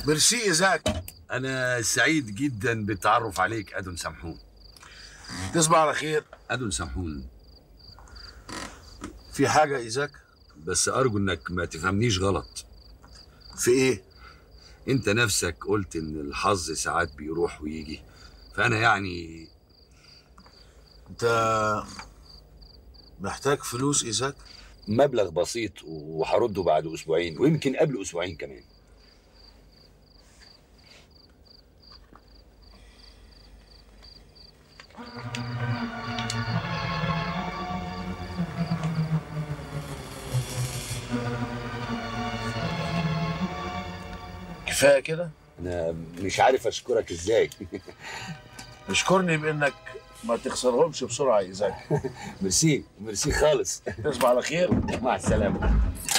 ميرسي ايزاك انا سعيد جدا بالتعرف عليك ادون سمحون تصبح على خير ادون سمحون في حاجه ايزاك بس ارجو انك ما تفهمنيش غلط في ايه انت نفسك قلت ان الحظ ساعات بيروح ويجي فانا يعني انت محتاج فلوس ايزاك مبلغ بسيط وهرده بعد اسبوعين ويمكن قبل اسبوعين كمان كفايه كده انا مش عارف اشكرك ازاي اشكرني بانك ما تخسرهمش بسرعه ايزاك ميرسي ميرسي خالص تصبح على خير مع السلامه